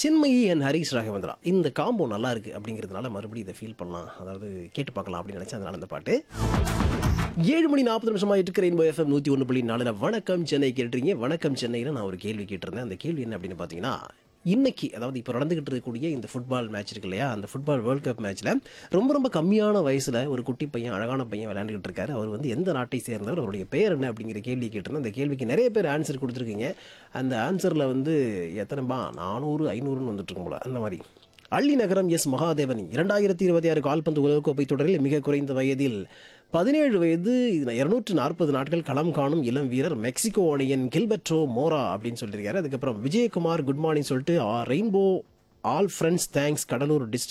Chinmayi and Harish Raghavendra இந்த combo நல்லா இருக்கு அப்படிங்கிறதுனால மறுபடியும் இதை ஃபீல் பண்ணலாம் அதாவது கேட்டு பார்க்கலாம் அப்படின்னு நினைச்சேன் அதனால அந்த பாட்டு ஏழு மணி நாற்பது நிமிஷமா இருக்கிற ரெயின்போ எஃப்எம் நூற்றி ஒன்று புள்ளி நாலில் வணக்கம் சென்னை கேட்டுறீங்க வணக்கம் சென்னையில் நான் ஒரு கேள்வி கேட்டிருந்தேன் அந்த கேள்வி என்ன அப்படின்னு பார்த்தீங்கன்னா இன்னைக்கு அதாவது இப்போ நடந்துகிட்டு இருக்கக்கூடிய இந்த ஃபுட்பால் மேட்ச் இருக்கு இல்லையா அந்த ஃபுட்பால் வேர்ல்ட் கப் மேட்ச்சில் ரொம்ப ரொம்ப கம்மியான வயசில் ஒரு குட்டி பையன் அழகான பையன் விளையாண்டுக்கிட்டு இருக்காரு அவர் வந்து எந்த நாட்டை சேர்ந்தவர் அவருடைய பேர் என்ன அப்படிங்கிற கேள்வி கேட்டிருந்தேன் அந்த கேள்விக்கு நிறைய பேர் ஆன்சர் கொடுத்துருக்கீங்க அந்த ஆன்சரில் வந்து எத்தனைபா நானூறு ஐநூறுன்னு வந்துட்டு இருக்கும் போல அந்த மாதிரி அள்ளி நகரம் எஸ் மகாதேவன் இரண்டாயிரத்தி இருபத்தி ஆறு கால்பந்து உலகக்கோப்பை தொடரில் மிக குறைந்த வயதில் பதினேழு வயது இருநூற்று நாற்பது நாட்கள் களம் காணும் இளம் வீரர் மெக்சிகோ அணியன் கில்பெட்ரோ மோரா அப்படின்னு சொல்லியிருக்காரு அதுக்கப்புறம் விஜயகுமார் குட் மார்னிங் சொல்லிட்டு rainbow all friends thanks Cuddalore district